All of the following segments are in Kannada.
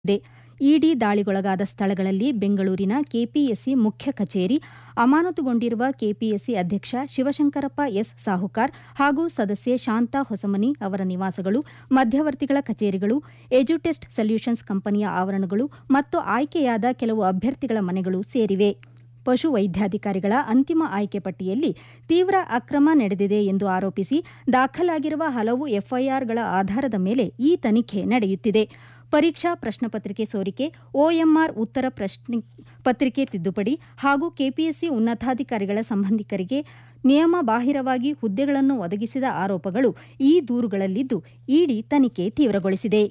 ಇದೆ ಇಡಿ ದಾಳಿಗೊಳಗಾದ ಸ್ಥಳಗಳಲ್ಲಿ ಬೆಂಗಳೂರಿನ ಕೆಪಿಎಸ್ಸಿ ಮುಖ್ಯ ಕಚೇರಿ ಅಮಾನತುಗೊಂಡಿರುವ ಕೆಪಿಎಸ್ಸಿ ಅಧ್ಯಕ್ಷ ಶಿವಶಂಕರಪ್ಪ ಎಸ್ ಸಾಹುಕಾರ್ ಹಾಗೂ ಸದಸ್ಯೆ ಶಾಂತಾ ಹೊಸಮನಿ ಅವರ ನಿವಾಸಗಳು ಮಧ್ಯವರ್ತಿಗಳ ಕಚೇರಿಗಳು ಎಜುಟೆಸ್ಟ್ ಸೊಲ್ಯೂಷನ್ಸ್ ಕಂಪನಿಯ ಆವರಣಗಳು ಮತ್ತು ಆಯ್ಕೆಯಾದ ಕೆಲವು ಅಭ್ಯರ್ಥಿಗಳ ಮನೆಗಳು ಸೇರಿವೆ ಪಶು ವೈದ್ಯಾಧಿಕಾರಿಗಳ ಅಂತಿಮ ಆಯ್ಕೆ ಪಟ್ಟಿಯಲ್ಲಿ ತೀವ್ರ ಅಕ್ರಮ ನಡೆದಿದೆ ಎಂದು ಆರೋಪಿಸಿ ದಾಖಲಾಗಿರುವ ಹಲವು ಎಫ್ಐಆರ್ಗಳ ಆಧಾರದ ಮೇಲೆ ಈ ತನಿಖೆ ನಡೆಯುತ್ತಿದೆ ಪರೀಕ್ಷಾ ಪ್ರಶ್ನಪತ್ರಿಕೆ ಸೋರಿಕೆ ಒಎಂಆರ್ ಉತ್ತರ ಪ್ರಶ್ನೆ ಪತ್ರಿಕೆ ತಿದ್ದುಪಡಿ ಹಾಗೂ ಕೆಪಿಎಸ್ಸಿ ಉನ್ನತಾಧಿಕಾರಿಗಳ ಸಂಬಂಧಿಕರಿಗೆ ನಿಯಮ ಬಾಹಿರವಾಗಿ ಹುದ್ದೆಗಳನ್ನು ಒದಗಿಸಿದ ಆರೋಪಗಳು ಈ ದೂರುಗಳಲ್ಲಿದ್ದು ಇಡಿ ತನಿಖೆ ತೀವ್ರಗೊಳಿಸಿದೆ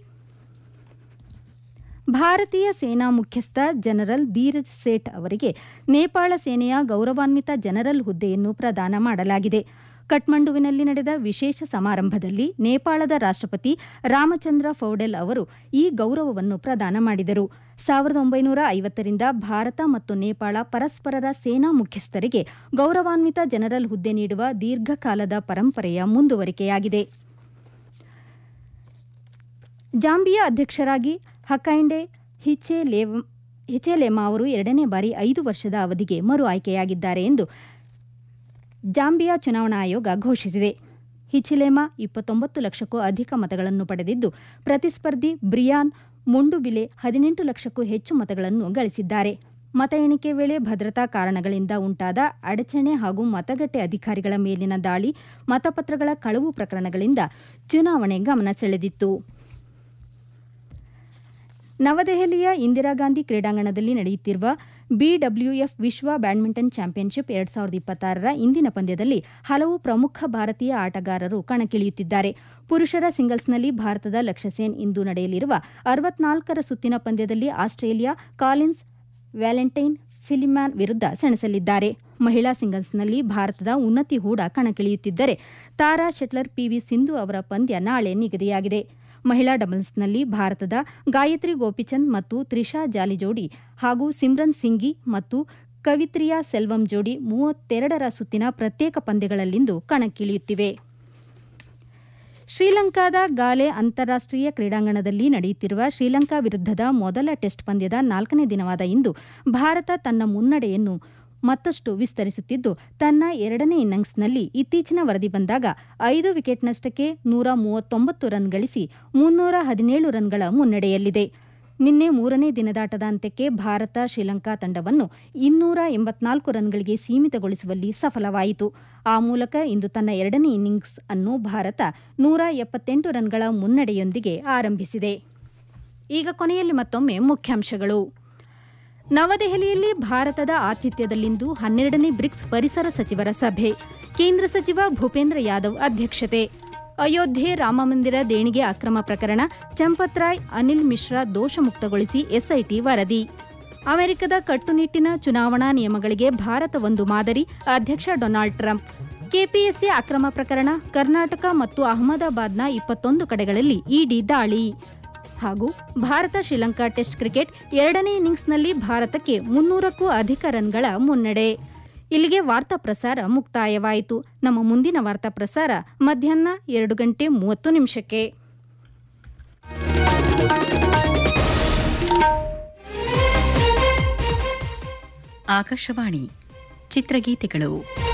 ಭಾರತೀಯ ಸೇನಾ ಮುಖ್ಯಸ್ಥ ಜನರಲ್ ಧೀರಜ್ ಸೇಠ್ ಅವರಿಗೆ ನೇಪಾಳ ಸೇನೆಯ ಗೌರವಾನ್ವಿತ ಜನರಲ್ ಹುದ್ದೆಯನ್ನು ಪ್ರದಾನ ಮಾಡಲಾಗಿದೆ ಕಠ್ಮಂಡುವಿನಲ್ಲಿ ನಡೆದ ವಿಶೇಷ ಸಮಾರಂಭದಲ್ಲಿ ನೇಪಾಳದ ರಾಷ್ಟಪತಿ ರಾಮಚಂದ್ರ ಫೌಡೆಲ್ ಅವರು ಈ ಗೌರವವನ್ನು ಪ್ರದಾನ ಮಾಡಿದರು ಸಾವಿರದ ಒಂಬೈನೂರ ಐವತ್ತರಿಂದ ಭಾರತ ಮತ್ತು ನೇಪಾಳ ಪರಸ್ಪರರ ಸೇನಾ ಮುಖ್ಯಸ್ಥರಿಗೆ ಗೌರವಾನ್ವಿತ ಜನರಲ್ ಹುದ್ದೆ ನೀಡುವ ದೀರ್ಘಕಾಲದ ಪರಂಪರೆಯ ಮುಂದುವರಿಕೆಯಾಗಿದೆ ಜಾಂಬಿಯಾ ಅಧ್ಯಕ್ಷರಾಗಿ ಹಕೈಂಡೆ ಹಿಚೆಲೆಮಾ ಅವರು ಎರಡನೇ ಬಾರಿ ಐದು ವರ್ಷದ ಅವಧಿಗೆ ಮರು ಆಯ್ಕೆಯಾಗಿದ್ದಾರೆ ಎಂದು ಜಾಂಬಿಯಾ ಚುನಾವಣಾ ಆಯೋಗ ಘೋಷಿಸಿದೆ ಹಿಚಿಲೆಮಾ ಇಪ್ಪತ್ತೊಂಬತ್ತು ಲಕ್ಷಕ್ಕೂ ಅಧಿಕ ಮತಗಳನ್ನು ಪಡೆದಿದ್ದು ಪ್ರತಿಸ್ಪರ್ಧಿ ಬ್ರಿಯಾನ್ ಮುಂಡುಬಿಲೆ ಹದಿನೆಂಟು ಲಕ್ಷಕ್ಕೂ ಹೆಚ್ಚು ಮತಗಳನ್ನು ಗಳಿಸಿದ್ದಾರೆ ಮತ ಎಣಿಕೆ ವೇಳೆ ಭದ್ರತಾ ಕಾರಣಗಳಿಂದ ಉಂಟಾದ ಅಡಚಣೆ ಹಾಗೂ ಮತಗಟ್ಟೆ ಅಧಿಕಾರಿಗಳ ಮೇಲಿನ ದಾಳಿ ಮತಪತ್ರಗಳ ಕಳವು ಪ್ರಕರಣಗಳಿಂದ ಚುನಾವಣೆ ಗಮನ ಸೆಳೆದಿತ್ತು ನವದೆಹಲಿಯ ಇಂದಿರಾಗಾಂಧಿ ಕ್ರೀಡಾಂಗಣದಲ್ಲಿ ನಡೆಯುತ್ತಿರುವ ಬಿಡಬ್ಲ್ಯೂಎಫ್ ವಿಶ್ವ ಬ್ಯಾಡ್ಮಿಂಟನ್ ಚಾಂಪಿಯನ್ಶಿಪ್ ಎರಡ್ ಸಾವಿರದ ಇಪ್ಪತ್ತಾರರ ಇಂದಿನ ಪಂದ್ಯದಲ್ಲಿ ಹಲವು ಪ್ರಮುಖ ಭಾರತೀಯ ಆಟಗಾರರು ಕಣಕ್ಕಿಳಿಯುತ್ತಿದ್ದಾರೆ ಪುರುಷರ ಸಿಂಗಲ್ಸ್ನಲ್ಲಿ ಭಾರತದ ಲಕ್ಷ್ಯಸೇನ್ ಇಂದು ನಡೆಯಲಿರುವ ಅರವತ್ನಾಲ್ಕರ ಸುತ್ತಿನ ಪಂದ್ಯದಲ್ಲಿ ಆಸ್ಟ್ರೇಲಿಯಾ ಕಾಲಿನ್ಸ್ ವ್ಯಾಲೆಂಟೈನ್ ಫಿಲಿಮ್ಯಾನ್ ವಿರುದ್ಧ ಸೆಣಸಲಿದ್ದಾರೆ ಮಹಿಳಾ ಸಿಂಗಲ್ಸ್ನಲ್ಲಿ ಭಾರತದ ಉನ್ನತಿ ಹೂಡ ಕಣಕ್ಕಿಳಿಯುತ್ತಿದ್ದರೆ ತಾರಾ ಶೆಟ್ಲರ್ ಪಿವಿ ಸಿಂಧು ಅವರ ಪಂದ್ಯ ನಾಳೆ ನಿಗದಿಯಾಗಿದೆ ಮಹಿಳಾ ಡಬಲ್ಸ್ನಲ್ಲಿ ಭಾರತದ ಗಾಯತ್ರಿ ಗೋಪಿಚಂದ್ ಮತ್ತು ತ್ರಿಷಾ ಜಾಲಿ ಜೋಡಿ ಹಾಗೂ ಸಿಮ್ರನ್ ಸಿಂಗಿ ಮತ್ತು ಕವಿತ್ರಿಯಾ ಸೆಲ್ವಂ ಜೋಡಿ ಮೂವತ್ತೆರಡರ ಸುತ್ತಿನ ಪ್ರತ್ಯೇಕ ಪಂದ್ಯಗಳಲ್ಲಿಂದು ಕಣಕ್ಕಿಳಿಯುತ್ತಿವೆ ಶ್ರೀಲಂಕಾದ ಗಾಲೆ ಅಂತಾರಾಷ್ಟೀಯ ಕ್ರೀಡಾಂಗಣದಲ್ಲಿ ನಡೆಯುತ್ತಿರುವ ಶ್ರೀಲಂಕಾ ವಿರುದ್ಧದ ಮೊದಲ ಟೆಸ್ಟ್ ಪಂದ್ಯದ ನಾಲ್ಕನೇ ದಿನವಾದ ಇಂದು ಭಾರತ ತನ್ನ ಮುನ್ನಡೆಯನ್ನು ಮತ್ತಷ್ಟು ವಿಸ್ತರಿಸುತ್ತಿದ್ದು ತನ್ನ ಎರಡನೇ ಇನ್ನಿಂಗ್ಸ್ನಲ್ಲಿ ಇತ್ತೀಚಿನ ವರದಿ ಬಂದಾಗ ಐದು ವಿಕೆಟ್ನಷ್ಟಕ್ಕೆ ನೂರ ಮೂವತ್ತೊಂಬತ್ತು ರನ್ ಗಳಿಸಿ ಮುನ್ನೂರ ಹದಿನೇಳು ರನ್ಗಳ ಮುನ್ನಡೆಯಲ್ಲಿದೆ ನಿನ್ನೆ ಮೂರನೇ ದಿನದಾಟದ ಅಂತ್ಯಕ್ಕೆ ಭಾರತ ಶ್ರೀಲಂಕಾ ತಂಡವನ್ನು ಇನ್ನೂರ ಎಂಬತ್ನಾಲ್ಕು ರನ್ಗಳಿಗೆ ಸೀಮಿತಗೊಳಿಸುವಲ್ಲಿ ಸಫಲವಾಯಿತು ಆ ಮೂಲಕ ಇಂದು ತನ್ನ ಎರಡನೇ ಇನ್ನಿಂಗ್ಸ್ ಅನ್ನು ಭಾರತ ನೂರ ಎಪ್ಪತ್ತೆಂಟು ರನ್ಗಳ ಮುನ್ನಡೆಯೊಂದಿಗೆ ಆರಂಭಿಸಿದೆ ಈಗ ಕೊನೆಯಲ್ಲಿ ಮತ್ತೊಮ್ಮೆ ಮುಖ್ಯಾಂಶಗಳು ನವದೆಹಲಿಯಲ್ಲಿ ಭಾರತದ ಆತಿಥ್ಯದಲ್ಲಿಂದು ಹನ್ನೆರಡನೇ ಬ್ರಿಕ್ಸ್ ಪರಿಸರ ಸಚಿವರ ಸಭೆ ಕೇಂದ್ರ ಸಚಿವ ಭೂಪೇಂದ್ರ ಯಾದವ್ ಅಧ್ಯಕ್ಷತೆ ಅಯೋಧ್ಯೆ ರಾಮಮಂದಿರ ದೇಣಿಗೆ ಅಕ್ರಮ ಪ್ರಕರಣ ಚಂಪತ್ರಾಯ್ ಅನಿಲ್ ಮಿಶ್ರಾ ದೋಷ ಮುಕ್ತಗೊಳಿಸಿ ಎಸ್ಐಟಿ ವರದಿ ಅಮೆರಿಕದ ಕಟ್ಟುನಿಟ್ಟಿನ ಚುನಾವಣಾ ನಿಯಮಗಳಿಗೆ ಭಾರತ ಒಂದು ಮಾದರಿ ಅಧ್ಯಕ್ಷ ಡೊನಾಲ್ಡ್ ಟ್ರಂಪ್ ಕೆಪಿಎಸ್ಸಿ ಅಕ್ರಮ ಪ್ರಕರಣ ಕರ್ನಾಟಕ ಮತ್ತು ಅಹಮದಾಬಾದ್ನ ಇಪ್ಪತ್ತೊಂದು ಕಡೆಗಳಲ್ಲಿ ಇಡಿ ದಾಳಿ ಹಾಗೂ ಭಾರತ ಶ್ರೀಲಂಕಾ ಟೆಸ್ಟ್ ಕ್ರಿಕೆಟ್ ಎರಡನೇ ಇನ್ನಿಂಗ್ಸ್ನಲ್ಲಿ ಭಾರತಕ್ಕೆ ಮುನ್ನೂರಕ್ಕೂ ಅಧಿಕ ರನ್ಗಳ ಮುನ್ನಡೆ ಇಲ್ಲಿಗೆ ವಾರ್ತಾ ಪ್ರಸಾರ ಮುಕ್ತಾಯವಾಯಿತು ನಮ್ಮ ಮುಂದಿನ ವಾರ್ತಾ ಪ್ರಸಾರ ಮಧ್ಯಾಹ್ನ ಎರಡು ಗಂಟೆ ಮೂವತ್ತು ನಿಮಿಷಕ್ಕೆ ಆಕಾಶವಾಣಿ ಚಿತ್ರಗೀತೆಗಳು